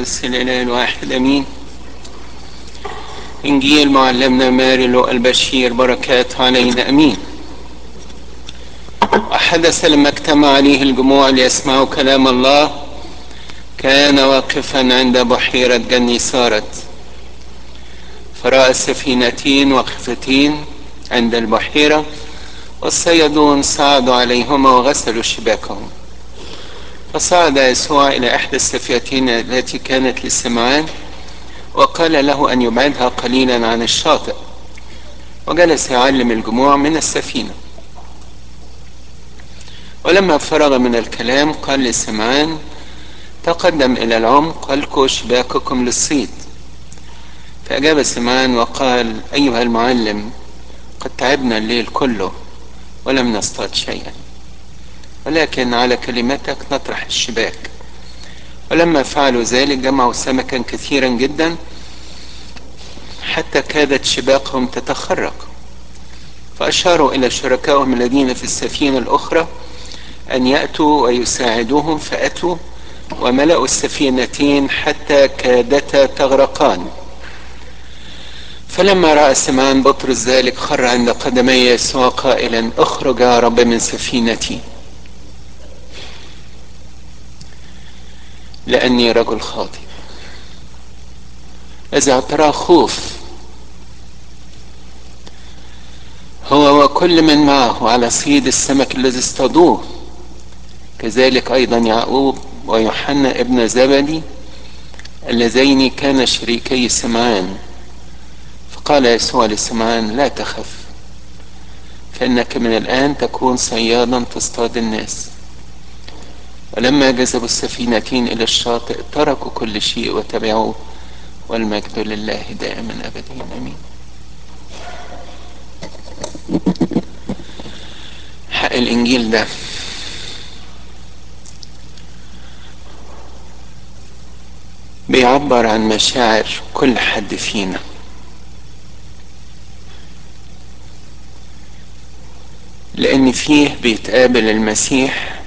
القدس الإله الواحد أمين إنجيل معلمنا ماري لو البشير بركات علينا أمين وحدث لما اجتمع عليه الجموع ليسمعوا كلام الله كان واقفا عند بحيرة جني سارت فرأى سفينتين واقفتين عند البحيرة والصيادون صعدوا عليهما وغسلوا شباكهم فصعد يسوع إلى إحدى السفينتين التي كانت لسمعان وقال له أن يبعدها قليلا عن الشاطئ وجلس يعلم الجموع من السفينة ولما فرغ من الكلام قال لسمعان تقدم إلى العمق ألقوا شباككم للصيد فأجاب سمعان وقال أيها المعلم قد تعبنا الليل كله ولم نصطاد شيئا ولكن على كلمتك نطرح الشباك ولما فعلوا ذلك جمعوا سمكا كثيرا جدا حتى كادت شباكهم تتخرق فأشاروا إلى شركائهم الذين في السفينة الأخرى أن يأتوا ويساعدوهم فأتوا وملأوا السفينتين حتى كادتا تغرقان فلما رأى سمعان بطرس ذلك خر عند قدمي يسوع قائلا اخرج يا رب من سفينتي لأني رجل خاطئ إذا اعتراه خوف هو وكل من معه على صيد السمك الذي اصطادوه كذلك أيضا يعقوب ويوحنا ابن زبدي اللذين كان شريكي سمعان فقال يسوع لسمعان لا تخف فإنك من الآن تكون صيادا تصطاد الناس ولما جذبوا السفينتين إلى الشاطئ تركوا كل شيء وتبعوه والمجد لله دائما أبدا أمين حق الإنجيل ده بيعبر عن مشاعر كل حد فينا لأن فيه بيتقابل المسيح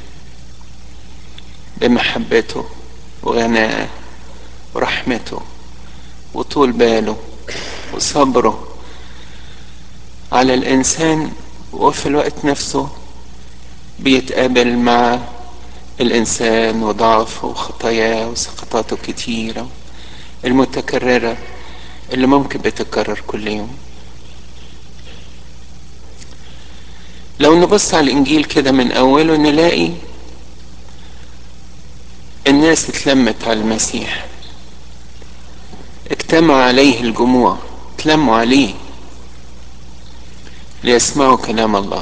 بمحبته وغناه ورحمته وطول باله وصبره على الإنسان وفي الوقت نفسه بيتقابل مع الإنسان وضعفه وخطاياه وسقطاته كتيرة المتكررة اللي ممكن بتتكرر كل يوم لو نبص على الإنجيل كده من أوله نلاقي الناس اتلمت على المسيح اجتمع عليه الجموع اتلموا عليه ليسمعوا كلام الله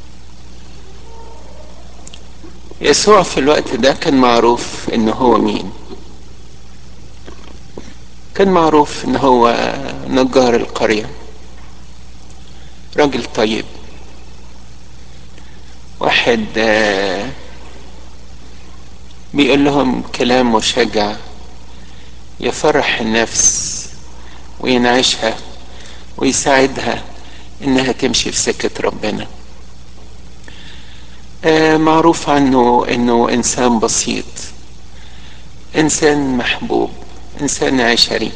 يسوع في الوقت ده كان معروف ان هو مين كان معروف ان هو نجار القرية راجل طيب واحد بيقول لهم كلام مشجع يفرح النفس وينعشها ويساعدها انها تمشي في سكة ربنا آه معروف عنه انه انسان بسيط انسان محبوب انسان عشري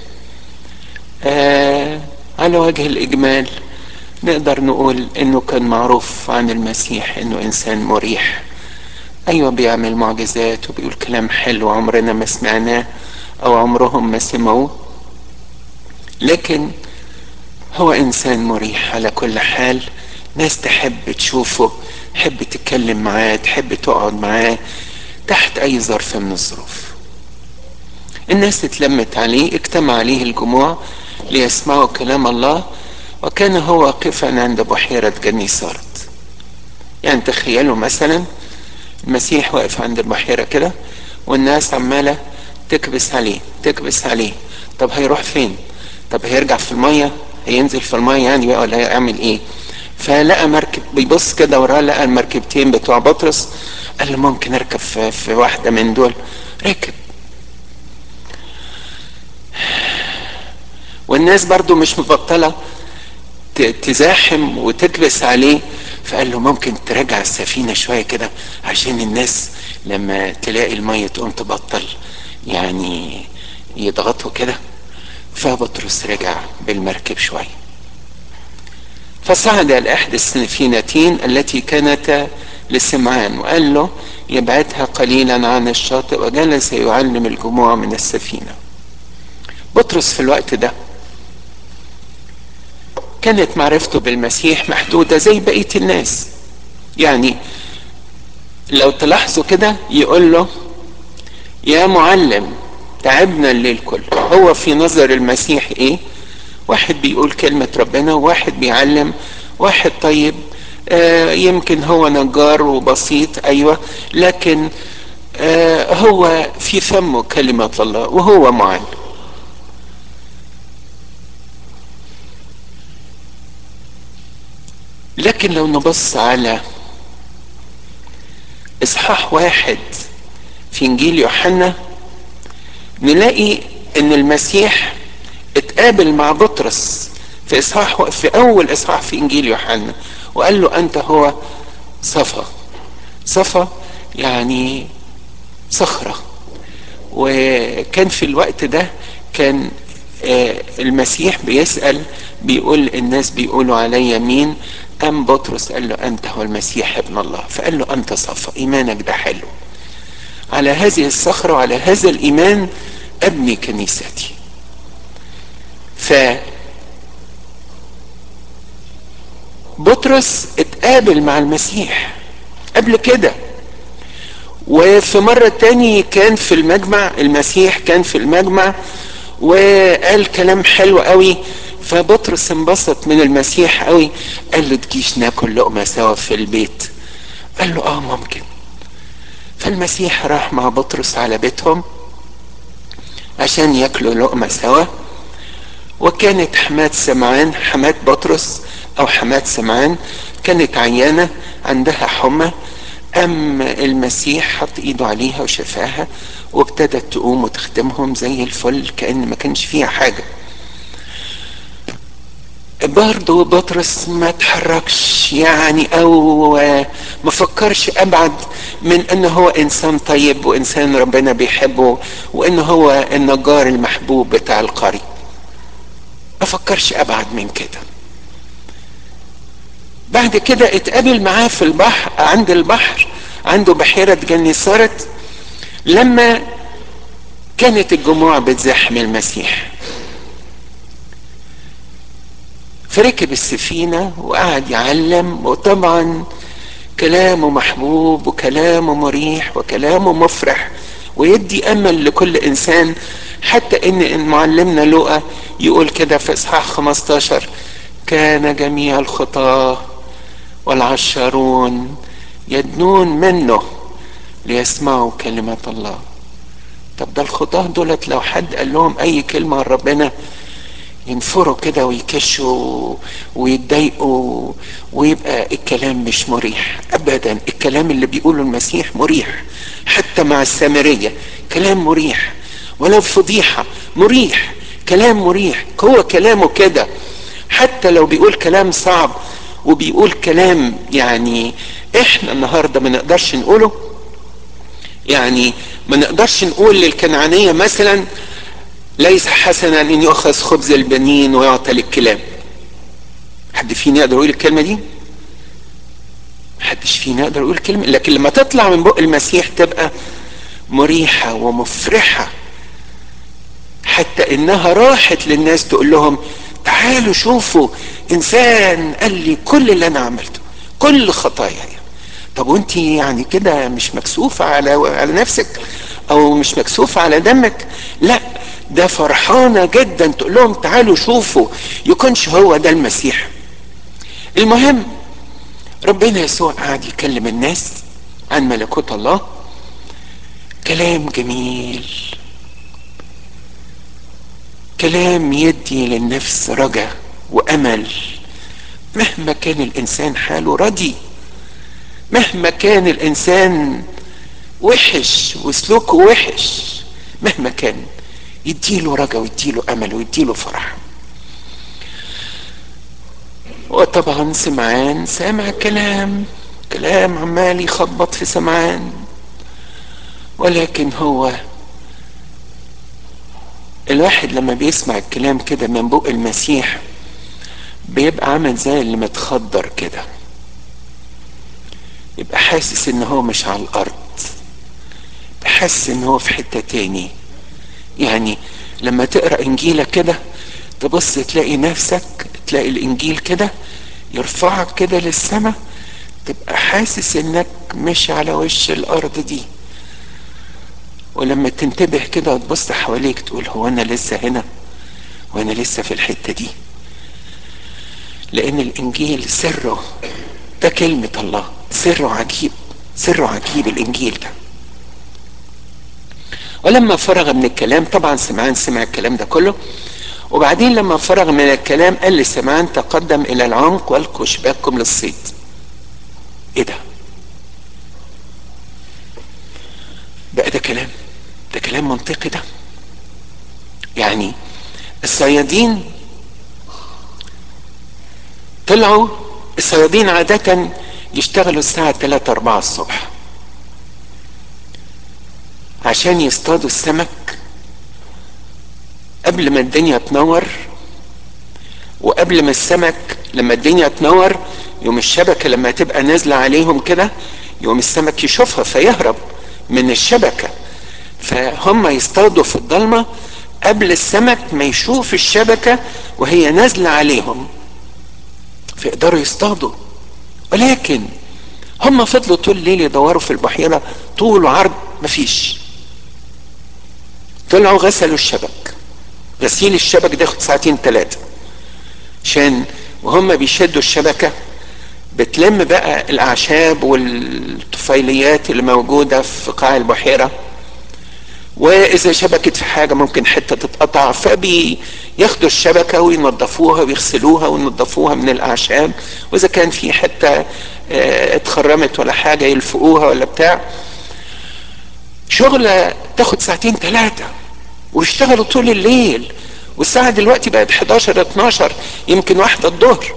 آه على وجه الاجمال نقدر نقول انه كان معروف عن المسيح انه انسان مريح ايوه بيعمل معجزات وبيقول كلام حلو عمرنا ما سمعناه او عمرهم ما سمعوه لكن هو انسان مريح على كل حال ناس تحب تشوفه تحب تتكلم معاه تحب تقعد معاه تحت اي ظرف من الظروف الناس اتلمت عليه اجتمع عليه الجموع ليسمعوا كلام الله وكان هو واقفا عند بحيرة جنيسارت يعني تخيلوا مثلا المسيح واقف عند البحيرة كده والناس عمالة تكبس عليه تكبس عليه طب هيروح فين طب هيرجع في المية هينزل في المية يعني بقى ولا هيعمل ايه فلقى مركب بيبص كده وراه لقى المركبتين بتوع بطرس قال له ممكن اركب في, في واحدة من دول ركب والناس برضو مش مبطلة تزاحم وتكبس عليه فقال له ممكن تراجع السفينة شوية كده عشان الناس لما تلاقي المية تقوم تبطل يعني يضغطوا كده فبطرس رجع بالمركب شويه فصعد إلى إحدى السفينتين التي كانتا لسمعان وقال له يبعدها قليلا عن الشاطئ وجلس يعلم الجموع من السفينة بطرس في الوقت ده كانت معرفته بالمسيح محدودة زي بقية الناس يعني لو تلاحظوا كده يقول له يا معلم تعبنا الليل كله هو في نظر المسيح ايه واحد بيقول كلمة ربنا وواحد بيعلم واحد طيب آه يمكن هو نجار وبسيط ايوه لكن آه هو في فمه كلمة الله وهو معلم لكن لو نبص على اصحاح واحد في انجيل يوحنا نلاقي ان المسيح اتقابل مع بطرس في اصحاح في اول اصحاح في انجيل يوحنا وقال له انت هو صفا صفا يعني صخره وكان في الوقت ده كان المسيح بيسال بيقول الناس بيقولوا عليا مين ام بطرس قال له انت هو المسيح ابن الله فقال له انت صفا ايمانك ده حلو على هذه الصخره وعلى هذا الايمان ابني كنيستي ف بطرس اتقابل مع المسيح قبل كده وفي مرة تاني كان في المجمع المسيح كان في المجمع وقال كلام حلو قوي فبطرس انبسط من المسيح قوي قال له تجيش ناكل لقمة سوا في البيت قال له اه ممكن فالمسيح راح مع بطرس على بيتهم عشان ياكلوا لقمة سوا وكانت حماة سمعان حماة بطرس او حماة سمعان كانت عيانة عندها حمى أم المسيح حط إيده عليها وشفاها وابتدت تقوم وتخدمهم زي الفل كأن ما كانش فيها حاجة برضه بطرس ما تحركش يعني او ما فكرش ابعد من ان هو انسان طيب وانسان ربنا بيحبه وان هو النجار المحبوب بتاع القرية ما فكرش ابعد من كده بعد كده اتقابل معاه في البحر عند البحر عنده بحيرة جنيسارت لما كانت الجموع بتزاحم المسيح فركب السفينة وقعد يعلم وطبعا كلامه محبوب وكلامه مريح وكلامه مفرح ويدي امل لكل انسان حتى ان معلمنا لوقا يقول كده في اصحاح 15 كان جميع الخطاه والعشارون يدنون منه ليسمعوا كلمة الله طب ده الخطاه دولت لو حد قال لهم اي كلمة عن ربنا ينفروا كده ويكشوا ويتضايقوا ويبقى الكلام مش مريح ابدا الكلام اللي بيقوله المسيح مريح حتى مع السامرية كلام مريح ولو فضيحة مريح كلام مريح هو كلامه كده حتى لو بيقول كلام صعب وبيقول كلام يعني احنا النهاردة ما نقدرش نقوله يعني ما نقدرش نقول للكنعانية مثلا ليس حسنا ان يؤخذ خبز البنين ويعطى للكلاب حد فينا يقدر يقول الكلمه دي محدش فينا يقدر يقول الكلمه لكن لما تطلع من بق المسيح تبقى مريحه ومفرحه حتى انها راحت للناس تقول لهم تعالوا شوفوا انسان قال لي كل اللي انا عملته كل خطاياي طب وانت يعني كده مش مكسوفه على على نفسك او مش مكسوفه على دمك لا ده فرحانة جدا تقول لهم تعالوا شوفوا يكونش هو ده المسيح المهم ربنا يسوع قاعد يكلم الناس عن ملكوت الله كلام جميل كلام يدي للنفس رجا وامل مهما كان الانسان حاله ردي مهما كان الانسان وحش وسلوكه وحش مهما كان يديله رجا ويديله امل ويديله فرح وطبعا سمعان سامع كلام كلام عمال يخبط في سمعان ولكن هو الواحد لما بيسمع الكلام كده من بق المسيح بيبقى عامل زي اللي متخدر كده يبقى حاسس ان هو مش على الارض حاسس ان هو في حتة تاني يعني لما تقرأ انجيلك كده تبص تلاقي نفسك تلاقي الانجيل كده يرفعك كده للسماء تبقى حاسس انك مش على وش الارض دي ولما تنتبه كده وتبص حواليك تقول هو انا لسه هنا وانا لسه في الحتة دي لان الانجيل سره ده كلمة الله سره عجيب سره عجيب الانجيل ده ولما فرغ من الكلام طبعا سمعان سمع الكلام ده كله وبعدين لما فرغ من الكلام قال لسمعان تقدم الى العمق والقوا شباككم للصيد ايه ده بقى ده كلام ده كلام منطقي ده يعني الصيادين طلعوا الصيادين عادة يشتغلوا الساعة 3 4 الصبح عشان يصطادوا السمك قبل ما الدنيا تنور وقبل ما السمك لما الدنيا تنور يوم الشبكة لما تبقى نازلة عليهم كده يوم السمك يشوفها فيهرب من الشبكة فهم يصطادوا في الضلمة قبل السمك ما يشوف الشبكة وهي نازلة عليهم فيقدروا يصطادوا ولكن هم فضلوا طول الليل يدوروا في البحيرة طول وعرض مفيش طلعوا غسلوا الشبك غسيل الشبك ده ياخد ساعتين ثلاثة عشان وهم بيشدوا الشبكة بتلم بقى الأعشاب والطفيليات اللي موجودة في قاع البحيرة وإذا شبكت في حاجة ممكن حتة تتقطع فبياخدوا الشبكة وينظفوها ويغسلوها وينظفوها من الأعشاب وإذا كان في حتة اتخرمت ولا حاجة يلفقوها ولا بتاع شغلة تاخد ساعتين ثلاثة ويشتغلوا طول الليل والساعة دلوقتي بقت 11 12 يمكن واحدة الظهر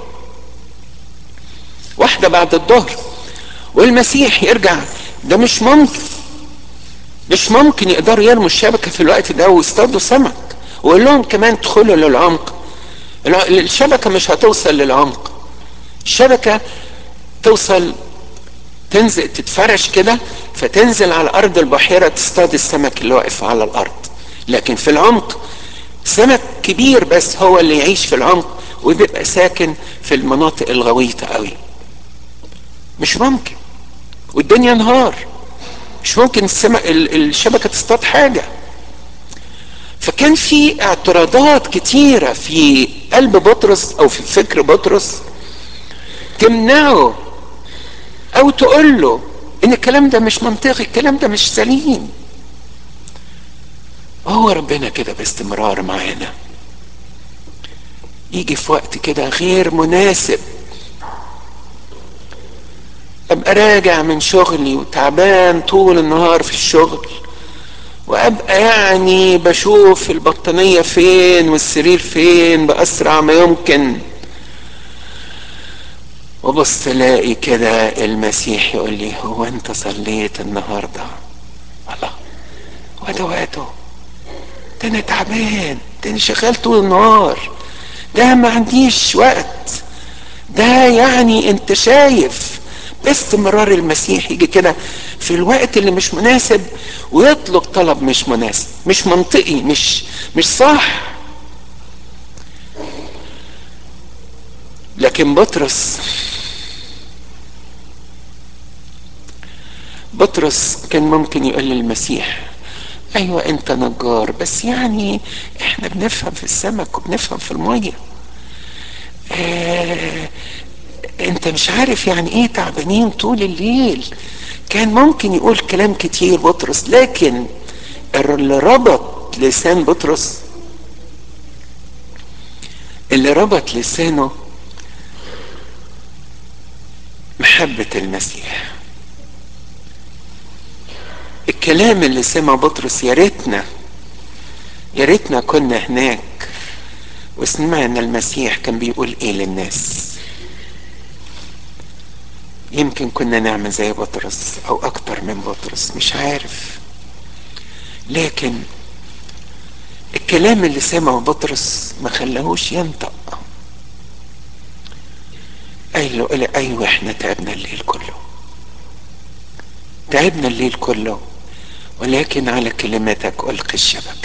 واحدة بعد الظهر والمسيح يرجع ده مش ممكن مش ممكن يقدروا يرموا الشبكة في الوقت ده ويصطادوا سمك وقول لهم كمان ادخلوا للعمق الشبكة مش هتوصل للعمق الشبكة توصل تنزل تتفرش كده فتنزل على ارض البحيره تصطاد السمك اللي واقف على الارض لكن في العمق سمك كبير بس هو اللي يعيش في العمق وبيبقى ساكن في المناطق الغويطه قوي مش ممكن والدنيا نهار مش ممكن السمك الشبكه تصطاد حاجه فكان في اعتراضات كتيره في قلب بطرس او في فكر بطرس تمنعه او تقول له ان الكلام ده مش منطقي الكلام ده مش سليم هو ربنا كده باستمرار معانا يجي في وقت كده غير مناسب ابقى راجع من شغلي وتعبان طول النهار في الشغل وابقى يعني بشوف البطانية فين والسرير فين باسرع ما يمكن وبص الاقي كده المسيح يقول لي هو انت صليت النهارده الله وده وقته ده انا تعبان ده انا شغال طول النهار ده ما عنديش وقت ده يعني انت شايف باستمرار المسيح يجي كده في الوقت اللي مش مناسب ويطلب طلب مش مناسب مش منطقي مش مش صح لكن بطرس بطرس كان ممكن يقول للمسيح ايوه انت نجار بس يعني احنا بنفهم في السمك وبنفهم في الميه آه انت مش عارف يعني ايه تعبانين طول الليل كان ممكن يقول كلام كتير بطرس لكن اللي ربط لسان بطرس اللي ربط لسانه محبة المسيح الكلام اللي سمع بطرس يا ريتنا يا ريتنا كنا هناك وسمعنا المسيح كان بيقول ايه للناس يمكن كنا نعمل زي بطرس او اكتر من بطرس مش عارف لكن الكلام اللي سمعه بطرس ما خلاهوش ينطق قال له قال ايوه احنا تعبنا الليل كله تعبنا الليل كله ولكن على كلمتك القي الشبكه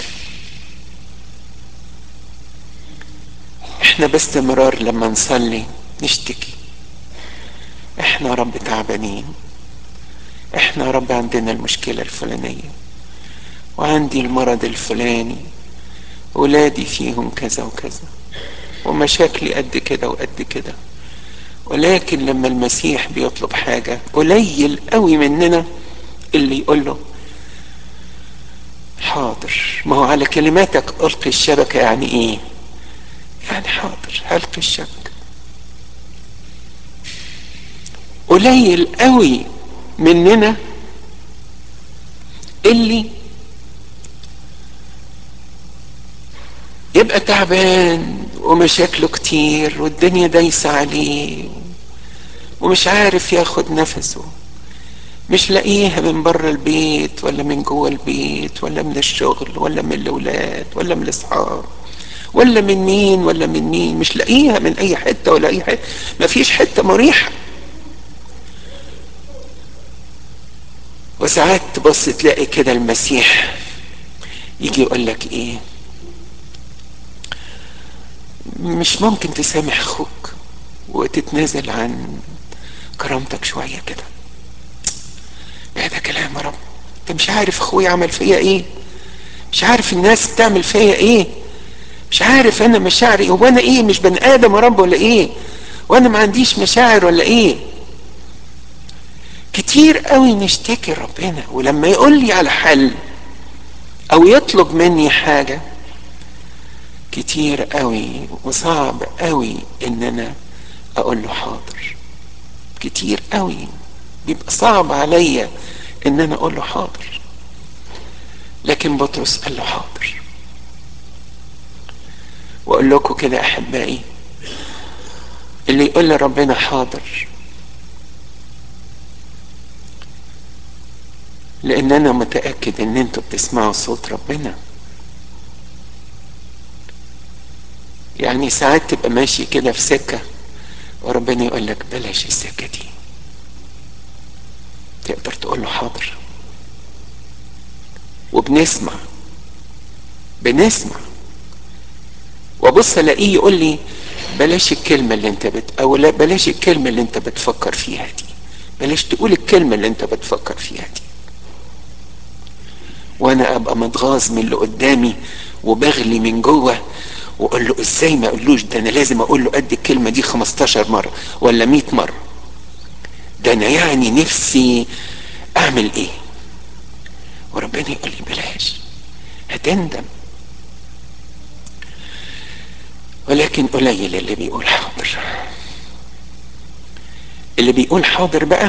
احنا باستمرار لما نصلي نشتكي احنا رب تعبانين احنا رب عندنا المشكله الفلانيه وعندي المرض الفلاني ولادي فيهم كذا وكذا ومشاكلي قد كده وقد كده ولكن لما المسيح بيطلب حاجة قليل قوي مننا اللي يقول له حاضر ما هو على كلماتك ألقي الشبكة يعني إيه يعني حاضر هلقي الشبكة قليل قوي مننا اللي يبقى تعبان ومشاكله كتير والدنيا دايسة عليه ومش عارف ياخد نفسه مش لاقيها من بره البيت ولا من جوه البيت ولا من الشغل ولا من الاولاد ولا من الاصحاب ولا من مين ولا من مين مش لاقيها من اي حته ولا اي حته مفيش حته مريحه وساعات تبص تلاقي كده المسيح يجي يقول لك ايه مش ممكن تسامح اخوك وتتنازل عن كرامتك شويه كده ايه ده كلام يا رب انت مش عارف اخويا عمل فيا ايه مش عارف الناس بتعمل فيا ايه مش عارف انا مشاعري هو انا ايه مش بني ادم يا رب ولا ايه وانا ما عنديش مشاعر ولا ايه كتير قوي نشتكي ربنا ولما يقول لي على حل او يطلب مني حاجه كتير قوي وصعب قوي ان انا اقول له حاضر كتير قوي بيبقى صعب عليا ان انا اقول له حاضر لكن بطرس قال له حاضر واقول لكم كده احبائي اللي يقول لربنا حاضر لان انا متاكد ان انتوا بتسمعوا صوت ربنا يعني ساعات تبقى ماشي كده في سكه وربنا يقول لك بلاش السكه دي تقدر تقول له حاضر وبنسمع بنسمع وابص الاقيه يقول لي بلاش الكلمه اللي انت بت او لا بلاش الكلمه اللي انت بتفكر فيها دي بلاش تقول الكلمه اللي انت بتفكر فيها دي وانا ابقى متغاظ من اللي قدامي وبغلي من جوه واقول له ازاي ما اقولوش ده انا لازم اقول له قد الكلمه دي 15 مره ولا 100 مره ده انا يعني نفسي اعمل ايه وربنا يقول لي بلاش هتندم ولكن قليل اللي بيقول حاضر اللي بيقول حاضر بقى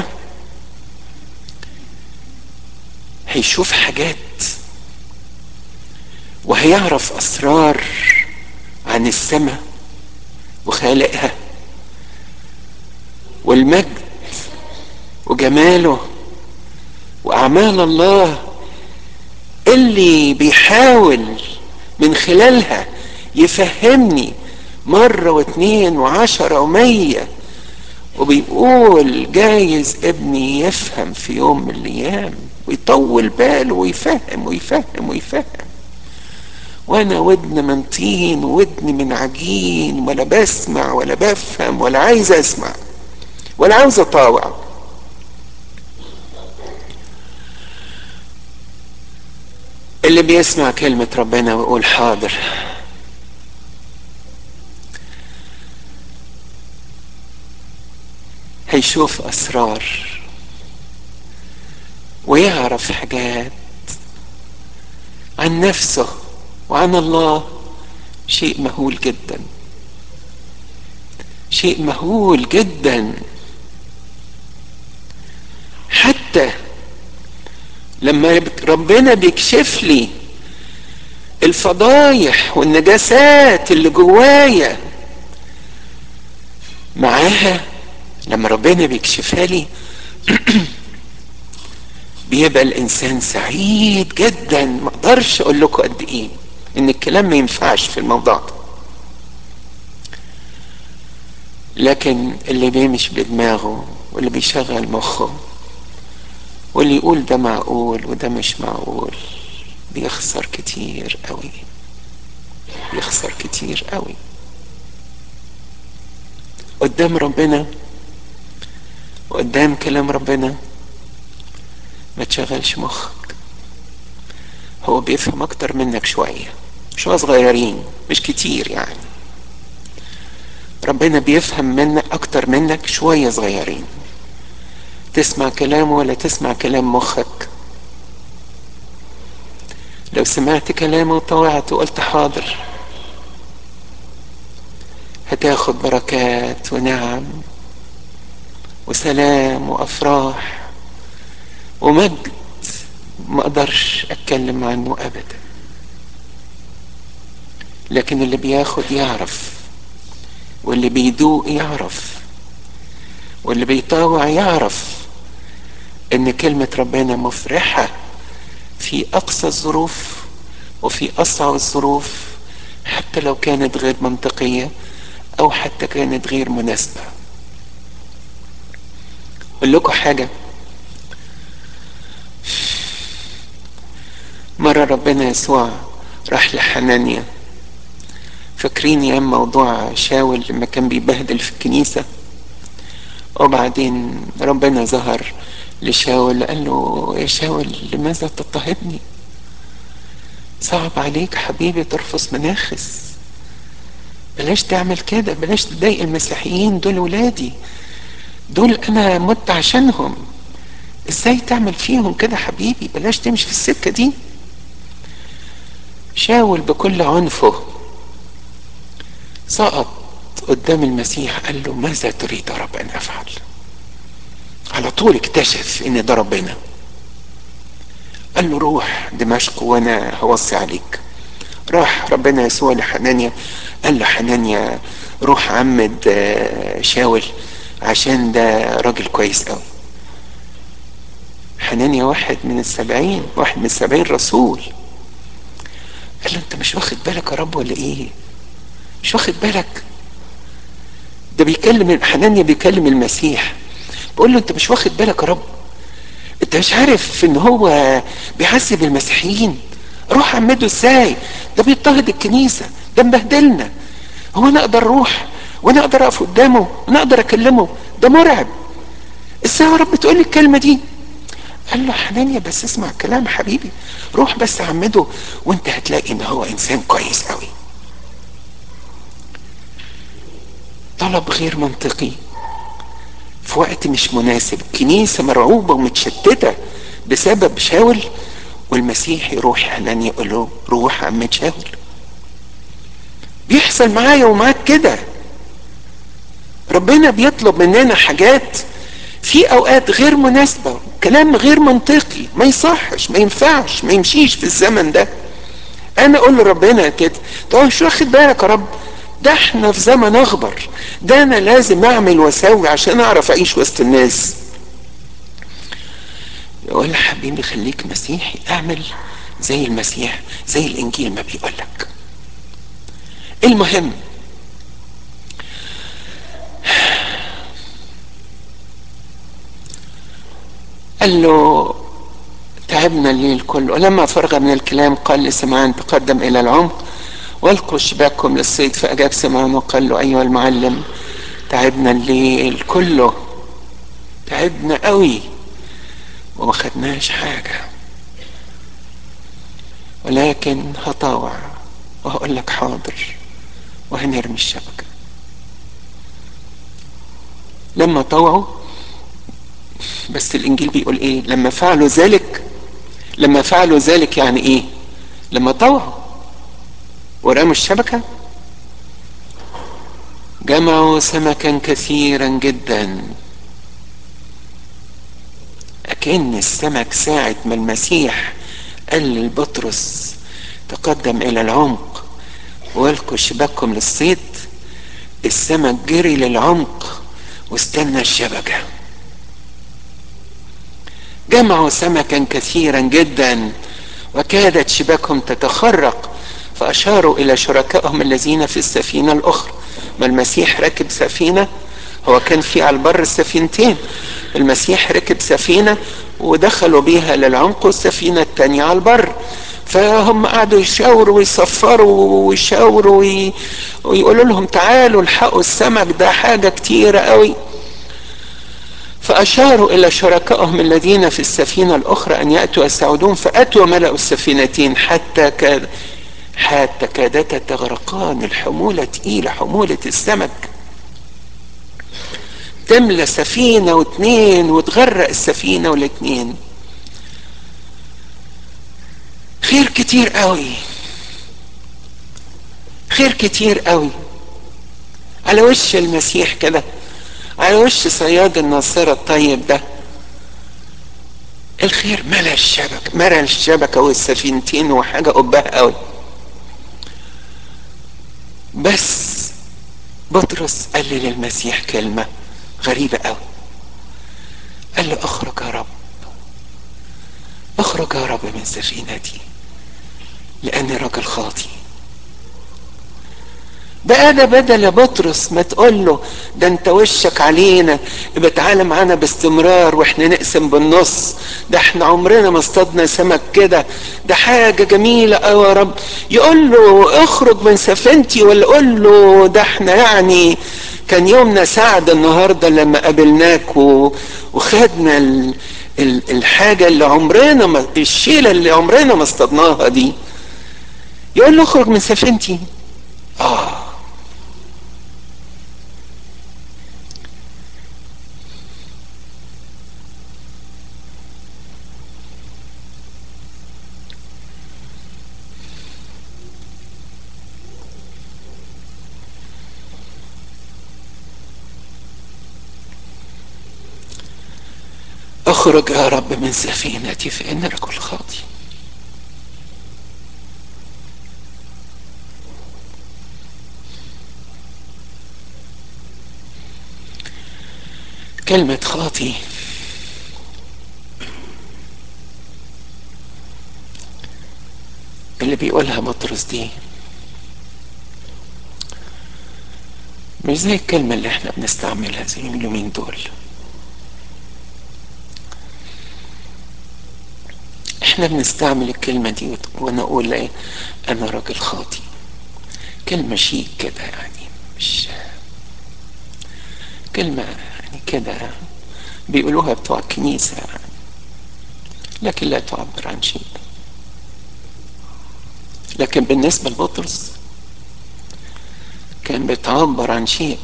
هيشوف حاجات وهيعرف اسرار عن السماء وخالقها والمجد وجماله واعمال الله اللي بيحاول من خلالها يفهمني مرة واثنين وعشرة ومية وبيقول جايز ابني يفهم في يوم من الايام ويطول باله ويفهم ويفهم ويفهم وانا ودن من طين ودن من عجين ولا بسمع ولا بفهم ولا عايز اسمع ولا عاوز اطاوع اللي بيسمع كلمة ربنا ويقول حاضر هيشوف أسرار ويعرف حاجات عن نفسه وعن الله شيء مهول جدا شيء مهول جدا حتى لما ربنا بيكشف لي الفضايح والنجاسات اللي جوايا معاها لما ربنا بيكشفها لي بيبقى الانسان سعيد جدا ما اقدرش اقول لكم قد ايه ان الكلام ما ينفعش في الموضوع ده لكن اللي بيمشي بدماغه واللي بيشغل مخه واللي يقول ده معقول وده مش معقول بيخسر كتير قوي بيخسر كتير قوي قدام ربنا وقدام كلام ربنا ما تشغلش مخك هو بيفهم اكتر منك شوية شوية صغيرين مش كتير يعني ربنا بيفهم منك اكتر منك شوية صغيرين تسمع كلامه ولا تسمع كلام مخك لو سمعت كلامه وطوعت وقلت حاضر هتاخد بركات ونعم وسلام وافراح ومجد ما اقدرش اتكلم عنه ابدا لكن اللي بياخد يعرف واللي بيدوق يعرف واللي بيطاوع يعرف ان كلمة ربنا مفرحة في اقصى الظروف وفي اصعب الظروف حتى لو كانت غير منطقية او حتى كانت غير مناسبة اقول لكم حاجة مرة ربنا يسوع راح لحنانيا فاكرين يا موضوع شاول لما كان بيبهدل في الكنيسة وبعدين ربنا ظهر لشاول قال له يا شاول لماذا تضطهدني صعب عليك حبيبي ترفض مناخس بلاش تعمل كده بلاش تضايق المسيحيين دول ولادي دول انا مت عشانهم ازاي تعمل فيهم كده حبيبي بلاش تمشي في السكة دي شاول بكل عنفه سقط قدام المسيح قال له ماذا تريد يا رب ان افعل على طول اكتشف ان ده ربنا قال له روح دمشق وانا هوصي عليك راح ربنا يسوع لحنانيا قال له حنانيا روح عمد شاول عشان ده راجل كويس قوي حنانيا واحد من السبعين واحد من السبعين رسول قال له انت مش واخد بالك يا رب ولا ايه مش واخد بالك ده بيكلم حنانيا بيكلم المسيح بقول له انت مش واخد بالك يا رب انت مش عارف ان هو بيعذب المسيحيين روح عمده ازاي ده بيضطهد الكنيسه ده مبهدلنا هو انا اقدر اروح وانا اقدر اقف قدامه وانا اقدر اكلمه ده مرعب ازاي يا رب تقول لي الكلمه دي قال له حنانيا بس اسمع كلام حبيبي روح بس عمده وانت هتلاقي ان هو انسان كويس قوي طلب غير منطقي في وقت مش مناسب كنيسة مرعوبة ومتشتتة بسبب شاول والمسيح يروح حنان يقول له روح عم شاول بيحصل معايا ومعاك كده ربنا بيطلب مننا حاجات في اوقات غير مناسبة كلام غير منطقي ما يصحش ما ينفعش ما يمشيش في الزمن ده انا اقول لربنا كده طب مش واخد بالك يا رب ده احنا في زمن اخبر ده انا لازم اعمل واسوي عشان اعرف اعيش وسط الناس يقول حبيبي خليك مسيحي اعمل زي المسيح زي الانجيل ما بيقول لك المهم قال له تعبنا الليل كله ولما فرغ من الكلام قال لسمعان تقدم الى العمق والقوا شباككم للصيد فاجاب سمعان وقال له ايها المعلم تعبنا الليل كله تعبنا قوي وما خدناش حاجه ولكن هطاوع وهقول لك حاضر وهنرمي الشبكه لما طوعوا بس الانجيل بيقول ايه لما فعلوا ذلك لما فعلوا ذلك يعني ايه لما طوعوا ورموا الشبكه جمعوا سمكا كثيرا جدا أكن السمك ساعة ما المسيح قال لبطرس تقدم إلى العمق والقوا شباككم للصيد السمك جري للعمق واستنى الشبكة جمعوا سمكا كثيرا جدا وكادت شباكهم تتخرق فأشاروا إلى شركائهم الذين في السفينة الأخرى ما المسيح ركب سفينة هو كان في على البر سفينتين المسيح ركب سفينة ودخلوا بيها للعمق والسفينة التانية على البر فهم قعدوا يشاوروا ويصفروا ويشاوروا وي... ويقولوا لهم تعالوا الحقوا السمك ده حاجة كتيرة قوي فأشاروا إلى شركائهم الذين في السفينة الأخرى أن يأتوا يستعودون فأتوا ملأوا السفينتين حتى كاد حتى كادتا تغرقان الحمولة تقيلة حمولة السمك تملى سفينة واتنين وتغرق السفينة والاتنين خير كتير قوي خير كتير قوي على وش المسيح كده على وش صياد الناصرة الطيب ده الخير ملا الشبكة ملا الشبكة والسفينتين وحاجة قبها قوي بس بطرس قال للمسيح كلمة غريبة قوي قال له اخرج يا رب اخرج يا رب من سفينتي لاني راجل خاطي بقى ده بدل يا بطرس ما تقول له ده انت وشك علينا يبقى تعالى معانا باستمرار واحنا نقسم بالنص ده احنا عمرنا ما اصطادنا سمك كده ده حاجه جميله قوي يا رب يقول له اخرج من سفينتي ولا يقول له ده احنا يعني كان يومنا سعد النهارده لما قابلناك و... وخدنا ال... ال... الحاجه اللي عمرنا ما الشيله اللي عمرنا ما اصطادناها دي يقول له اخرج من سفينتي اه اخرج يا رب من سفينتي فإن رجل خاطي كلمة خاطي اللي بيقولها بطرس دي مش زي الكلمة اللي احنا بنستعملها زي اليومين دول احنا بنستعمل الكلمة دي ونقول ايه انا راجل خاطي كلمة شيك كده يعني مش كلمة يعني كده بيقولوها بتوع الكنيسة يعني لكن لا تعبر عن شيء لكن بالنسبة لبطرس كان بتعبر عن شيء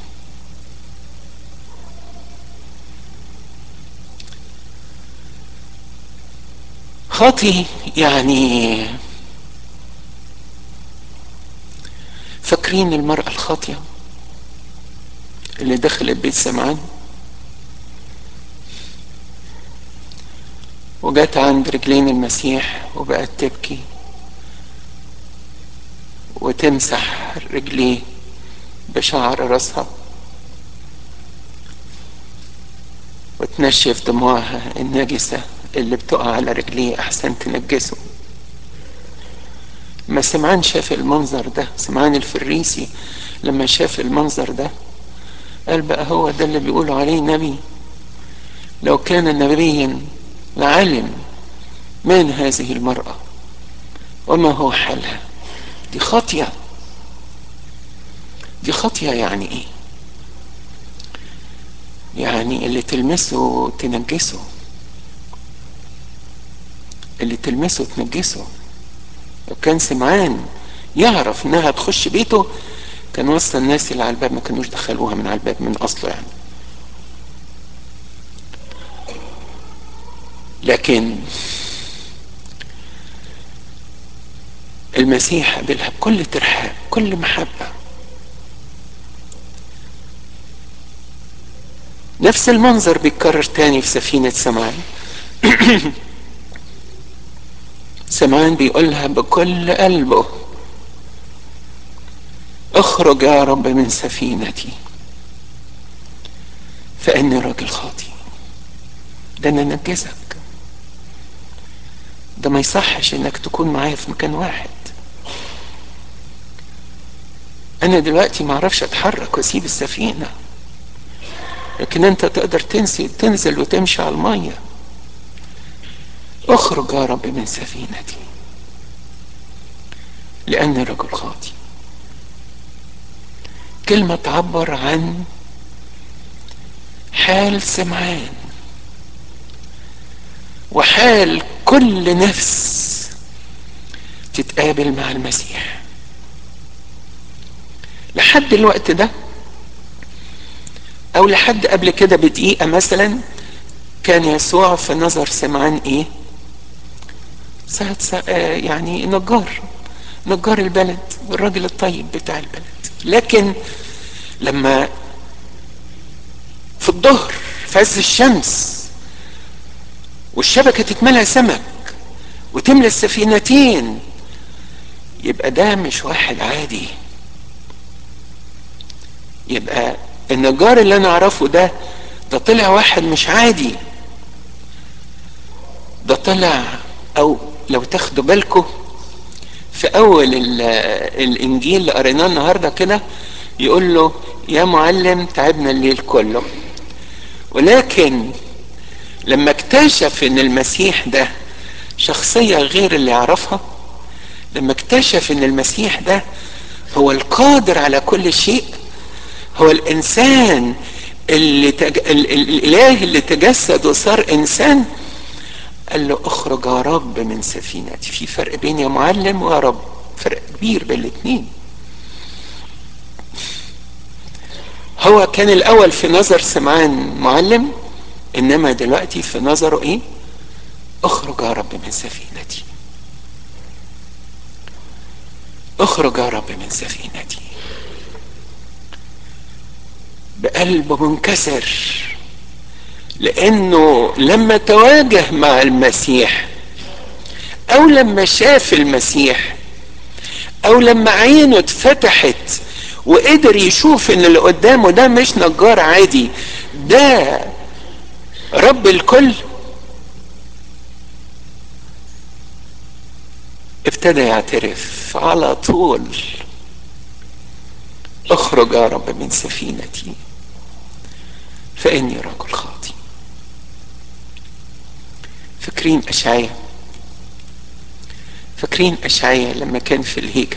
خاطي يعني فاكرين المرأة الخاطية اللي دخلت بيت سمعان وجت عند رجلين المسيح وبقت تبكي وتمسح رجليه بشعر راسها وتنشف دموعها النجسة اللي بتقع على رجليه أحسن تنجسه ما سمعان شاف المنظر ده سمعان الفريسي لما شاف المنظر ده قال بقى هو ده اللي بيقولوا عليه نبي لو كان نبيا لعلم من هذه المرأة وما هو حالها دي خاطية دي خاطية يعني ايه يعني اللي تلمسه تنجسه اللي تلمسه تنجسه لو كان سمعان يعرف انها تخش بيته كان وصل الناس اللي على الباب ما كانوش دخلوها من على الباب من اصله يعني لكن المسيح قابلها بكل ترحاب كل محبة نفس المنظر بيتكرر تاني في سفينة سمعان سمعان بيقولها بكل قلبه اخرج يا رب من سفينتي فاني راجل خاطي ده انا نجزك ده ما يصحش انك تكون معايا في مكان واحد انا دلوقتي ما اعرفش اتحرك واسيب السفينة لكن انت تقدر تنسي تنزل وتمشي على المية اخرج يا رب من سفينتي لاني رجل خاطي كلمة تعبر عن حال سمعان وحال كل نفس تتقابل مع المسيح لحد الوقت ده او لحد قبل كده بدقيقة مثلا كان يسوع في نظر سمعان ايه ساعة ساعة يعني نجار نجار البلد والراجل الطيب بتاع البلد لكن لما في الظهر في عز الشمس والشبكة تتملى سمك وتملى السفينتين يبقى ده مش واحد عادي يبقى النجار اللي انا اعرفه ده ده طلع واحد مش عادي ده طلع او لو تاخدوا بالكم في اول الانجيل اللي قريناه النهارده كده يقول له يا معلم تعبنا الليل كله ولكن لما اكتشف ان المسيح ده شخصية غير اللي يعرفها لما اكتشف ان المسيح ده هو القادر على كل شيء هو الانسان اللي تج... ال... الاله اللي تجسد وصار انسان قال له اخرج يا رب من سفينتي في فرق بين يا معلم ويا رب فرق كبير بين الاثنين هو كان الاول في نظر سمعان معلم انما دلوقتي في نظره ايه اخرج يا رب من سفينتي اخرج يا رب من سفينتي بقلب منكسر لانه لما تواجه مع المسيح او لما شاف المسيح او لما عينه اتفتحت وقدر يشوف ان اللي قدامه ده مش نجار عادي ده رب الكل ابتدى يعترف على طول اخرج يا رب من سفينتي فاني رجل خاطي فاكرين اشعيا فاكرين اشعيا لما كان في الهيكل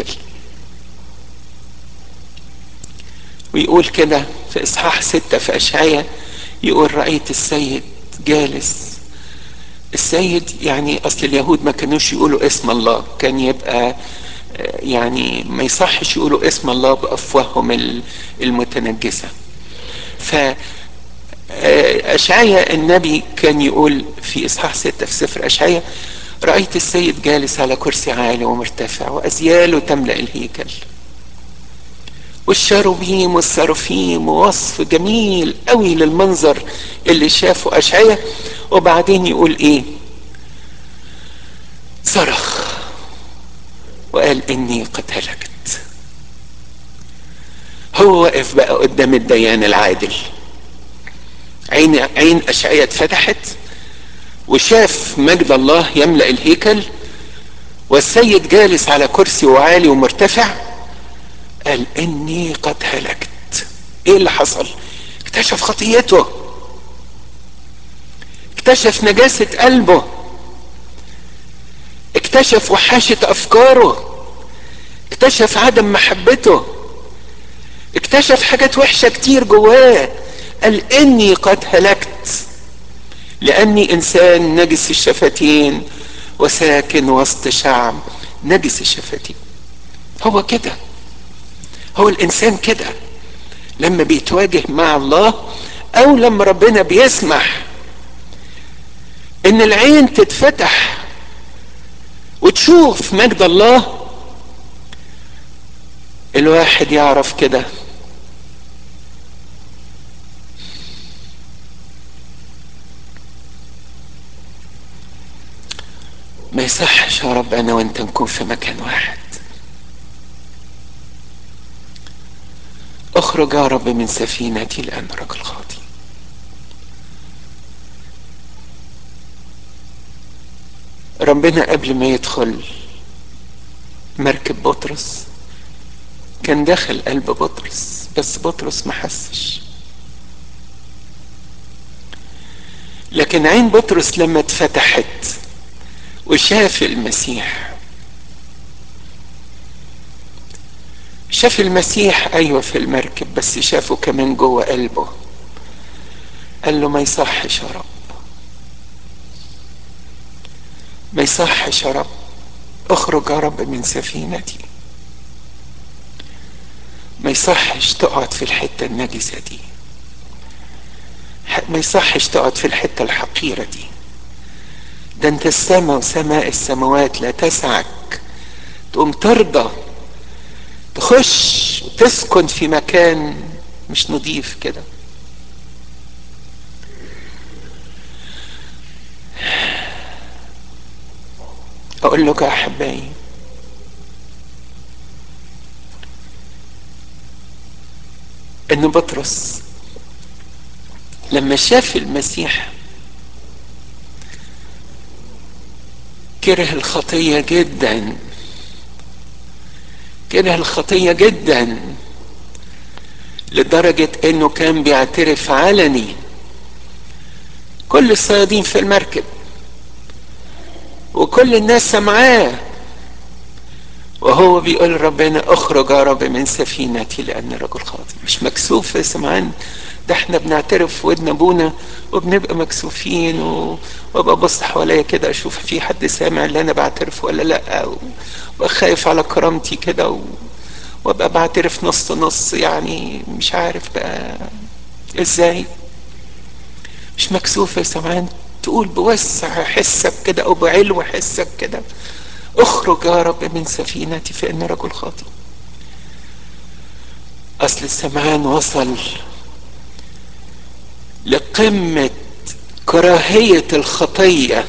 ويقول كده في اصحاح ستة في اشعيا يقول رأيت السيد جالس السيد يعني اصل اليهود ما كانوش يقولوا اسم الله كان يبقى يعني ما يصحش يقولوا اسم الله بافواههم المتنجسه ف اشعيا النبي كان يقول في اصحاح ستة في سفر اشعيا رايت السيد جالس على كرسي عالي ومرتفع وازياله تملا الهيكل والشاروبيم والسرافيم ووصف جميل قوي للمنظر اللي شافه اشعيا وبعدين يقول ايه صرخ وقال اني قد هلكت هو واقف بقى قدام الديان العادل عين عين اشعيا اتفتحت وشاف مجد الله يملا الهيكل والسيد جالس على كرسي وعالي ومرتفع قال اني قد هلكت ايه اللي حصل اكتشف خطيته اكتشف نجاسة قلبه اكتشف وحاشة افكاره اكتشف عدم محبته اكتشف حاجات وحشة كتير جواه قال اني قد هلكت لاني انسان نجس الشفتين وساكن وسط شعب نجس الشفتين هو كده هو الانسان كده لما بيتواجه مع الله او لما ربنا بيسمح ان العين تتفتح وتشوف مجد الله الواحد يعرف كده ما يصحش يا رب انا وانت نكون في مكان واحد اخرج يا رب من سفينتي لان رجل خاطي ربنا قبل ما يدخل مركب بطرس كان داخل قلب بطرس بس بطرس ما حسش لكن عين بطرس لما اتفتحت وشاف المسيح شاف المسيح ايوه في المركب بس شافه كمان جوه قلبه قال له ما يصحش يا رب ما يصحش يا رب اخرج يا رب من سفينتي ما يصحش تقعد في الحته النجسه دي ما يصحش تقعد في الحته الحقيره دي ده انت السماء وسماء السماوات لا تسعك تقوم ترضى تخش وتسكن في مكان مش نظيف كده اقول لك يا احبائي ان بطرس لما شاف المسيح كره الخطيه جدا كره الخطيه جدا لدرجه انه كان بيعترف علني كل الصيادين في المركب وكل الناس سمعاه وهو بيقول ربنا اخرج يا رب من سفينتي لان رجل خاطئ مش مكسوف يا سمعان ده احنا بنعترف في ودن ابونا وبنبقى مكسوفين و... وابقى بص حواليا كده اشوف في حد سامع اللي انا بعترف ولا لا و... وخايف على كرامتي كده و... وابقى بعترف نص نص يعني مش عارف بقى ازاي مش مكسوف يا سمعان تقول بوسع حسك كده او بعلو حسك كده اخرج يا رب من سفينتي فإن رجل خاطئ أصل السمعان وصل لقمة كراهية الخطية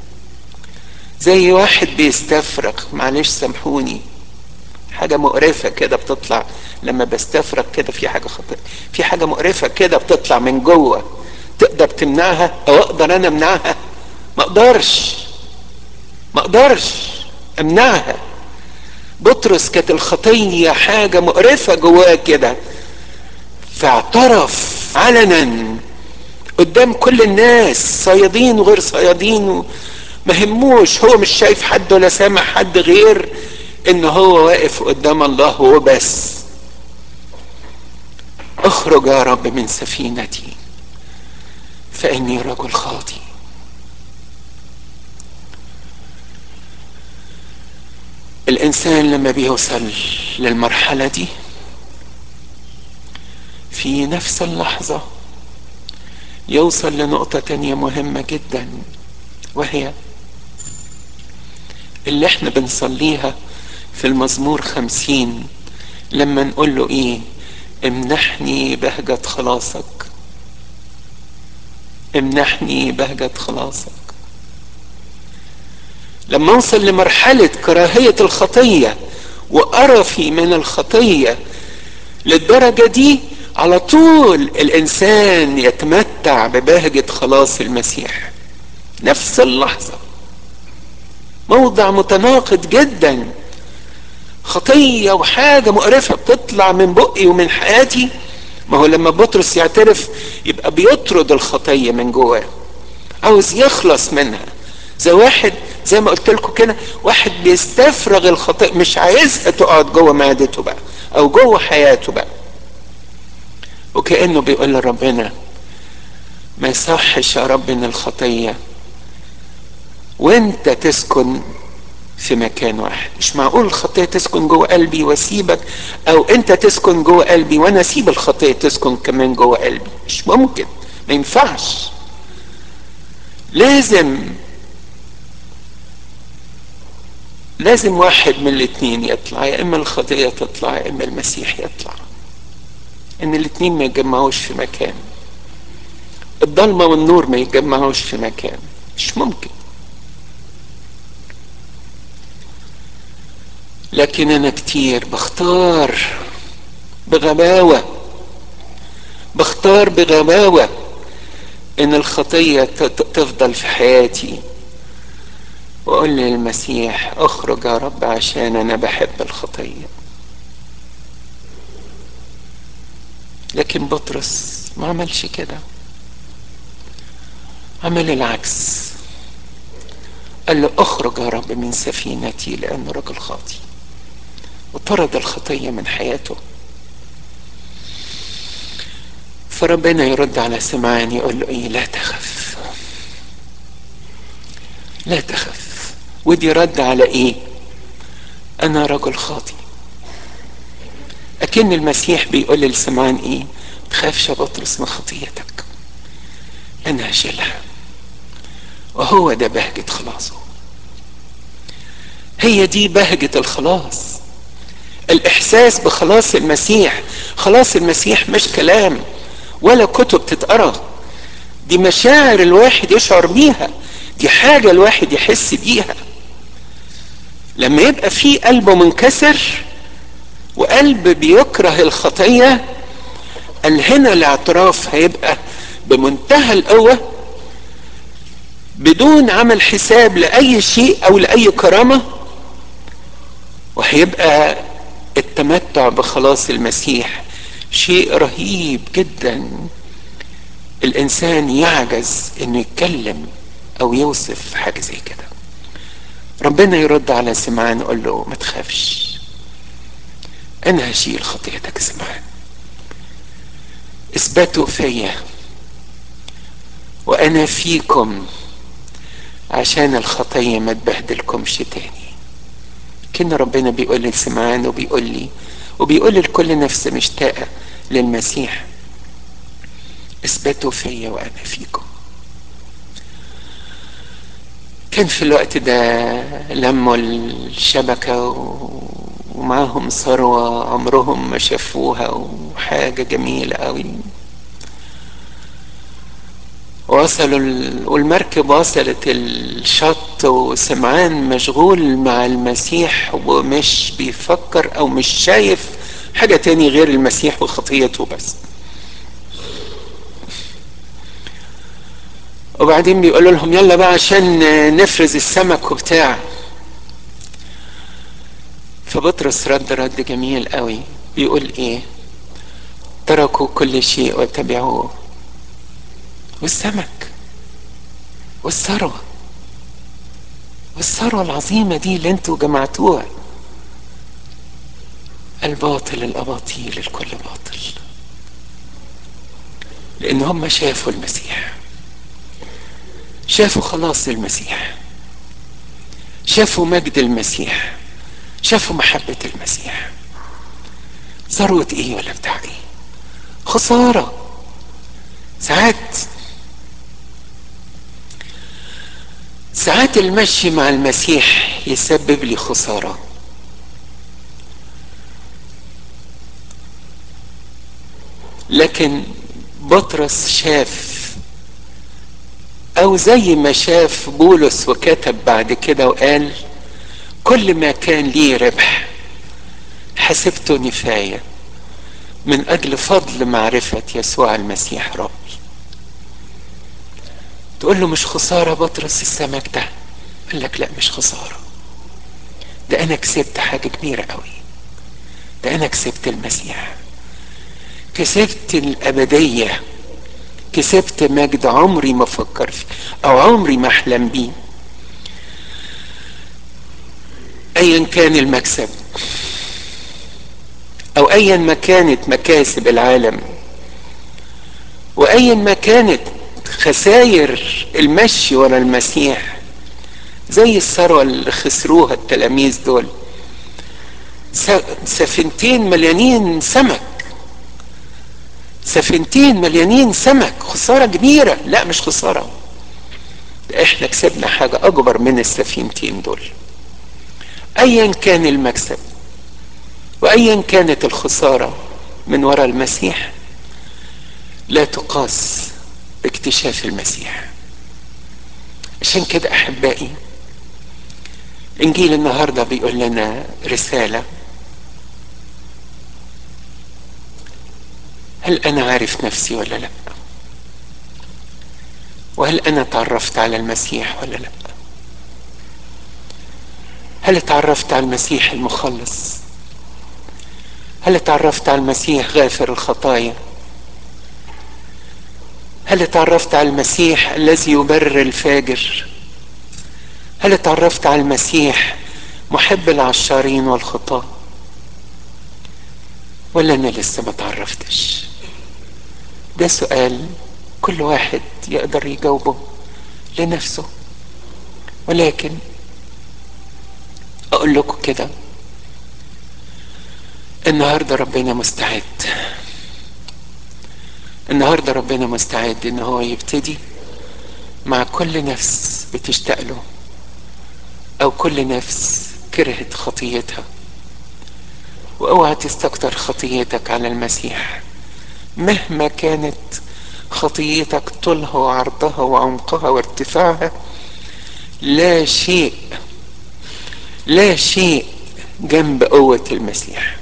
زي واحد بيستفرغ معلش سامحوني حاجة مقرفة كده بتطلع لما بستفرغ كده في حاجة خطية في حاجة مقرفة كده بتطلع من جوه تقدر تمنعها او اقدر انا امنعها ما اقدرش ما اقدرش امنعها بطرس كانت الخطيه حاجه مقرفه جواه كده فاعترف علنا قدام كل الناس صيادين وغير صيادين ما هموش هو مش شايف حد ولا سامع حد غير ان هو واقف قدام الله وبس اخرج يا رب من سفينتي فاني رجل خاطئ الانسان لما بيوصل للمرحله دي في نفس اللحظه يوصل لنقطه تانيه مهمه جدا وهي اللي احنا بنصليها في المزمور خمسين لما نقول له ايه امنحني بهجة خلاصك امنحني بهجة خلاصك لما اوصل لمرحلة كراهية الخطية وقرفي من الخطية للدرجة دي على طول الانسان يتمتع ببهجة خلاص المسيح نفس اللحظة موضع متناقض جدا خطية وحاجة مقرفة بتطلع من بقي ومن حياتي ما هو لما بطرس يعترف يبقى بيطرد الخطية من جواه عاوز يخلص منها زي واحد زي ما قلت لكم كده واحد بيستفرغ الخطيئة مش عايزها تقعد جوه معدته بقى او جوه حياته بقى وكأنه بيقول لربنا ما يصحش يا رب ان الخطية وانت تسكن في مكان واحد مش معقول الخطية تسكن جوه قلبي واسيبك او انت تسكن جوه قلبي وانا اسيب الخطية تسكن كمان جوه قلبي مش ممكن ما ينفعش لازم لازم واحد من الاثنين يطلع يا اما الخطيه تطلع يا اما المسيح يطلع ان الاثنين ما يتجمعوش في مكان الضلمه والنور ما يتجمعوش في مكان مش ممكن لكن انا كتير بختار بغباوه بختار بغباوه ان الخطيه تفضل في حياتي واقول للمسيح اخرج يا رب عشان انا بحب الخطيه لكن بطرس ما عملش كده عمل العكس قال له اخرج يا رب من سفينتي لأن رجل خاطي وطرد الخطية من حياته فربنا يرد على سمعان يقول له ايه لا تخف لا تخف ودي رد على ايه انا رجل خاطي اكن المسيح بيقول لسمعان ايه تخافش يا بطرس من خطيتك انا هشيلها وهو ده بهجة خلاصه هي دي بهجة الخلاص الاحساس بخلاص المسيح خلاص المسيح مش كلام ولا كتب تتقرا دي مشاعر الواحد يشعر بيها دي حاجة الواحد يحس بيها لما يبقى في قلبه منكسر وقلب بيكره الخطية قال هنا الاعتراف هيبقى بمنتهى القوة بدون عمل حساب لأي شيء أو لأي كرامة وهيبقى التمتع بخلاص المسيح شيء رهيب جدا الانسان يعجز انه يتكلم او يوصف حاجه زي كده ربنا يرد على سمعان يقول له ما تخافش انا هشيل خطيتك سمعان اثبتوا فيا وانا فيكم عشان الخطيه ما تبهدلكمش تاني كان ربنا بيقول لسمعان وبيقول لي وبيقول لكل نفس مشتاقة للمسيح اثبتوا فيا وانا فيكم كان في الوقت ده لموا الشبكة ومعاهم ثروة عمرهم ما شافوها وحاجة جميلة قوي وصلوا والمركب وصلت الشط وسمعان مشغول مع المسيح ومش بيفكر او مش شايف حاجة تاني غير المسيح وخطيته بس وبعدين بيقولوا لهم يلا بقى عشان نفرز السمك وبتاع فبطرس رد رد جميل قوي بيقول ايه تركوا كل شيء وتبعوه والسمك والثروة والثروة العظيمة دي اللي انتوا جمعتوها الباطل الأباطيل الكل باطل لأن هم شافوا المسيح شافوا خلاص المسيح شافوا مجد المسيح شافوا محبة المسيح ثروة ايه ولا بتاع ايه خسارة ساعات ساعات المشي مع المسيح يسبب لي خسارة لكن بطرس شاف او زي ما شاف بولس وكتب بعد كده وقال كل ما كان لي ربح حسبته نفايه من اجل فضل معرفه يسوع المسيح ربي تقول له مش خساره بطرس السمك ده قال لك لا مش خساره ده انا كسبت حاجه كبيره قوي ده انا كسبت المسيح كسبت الابديه كسبت مجد عمري ما افكر فيه او عمري ما احلم بيه ايا كان المكسب او ايا ما كانت مكاسب العالم وايا ما كانت خساير المشي ورا المسيح زي الثروة اللي خسروها التلاميذ دول سفينتين مليانين سمك سفينتين مليانين سمك خسارة كبيرة لا مش خسارة احنا كسبنا حاجة اكبر من السفينتين دول ايا كان المكسب وايا كانت الخسارة من وراء المسيح لا تقاس باكتشاف المسيح عشان كده احبائي انجيل النهارده بيقول لنا رساله هل انا عارف نفسي ولا لا وهل انا تعرفت على المسيح ولا لا هل اتعرفت على المسيح المخلص هل اتعرفت على المسيح غافر الخطايا هل اتعرفت على المسيح الذي يبرر الفاجر هل اتعرفت على المسيح محب العشارين والخطاه ولا انا لسه ما تعرفتش ده سؤال كل واحد يقدر يجاوبه لنفسه ولكن اقول لكم كده النهارده ربنا مستعد النهارده ربنا مستعد ان هو يبتدي مع كل نفس بتشتاق له او كل نفس كرهت خطيتها واوعى تستكتر خطيتك على المسيح مهما كانت خطيتك طولها وعرضها وعمقها وارتفاعها لا شيء لا شيء جنب قوة المسيح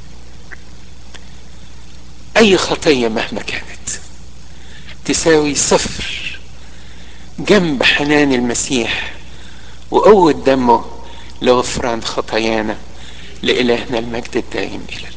أي خطية مهما كانت تساوي صفر جنب حنان المسيح وقوة دمه لغفران خطايانا لإلهنا المجد الدائم إلى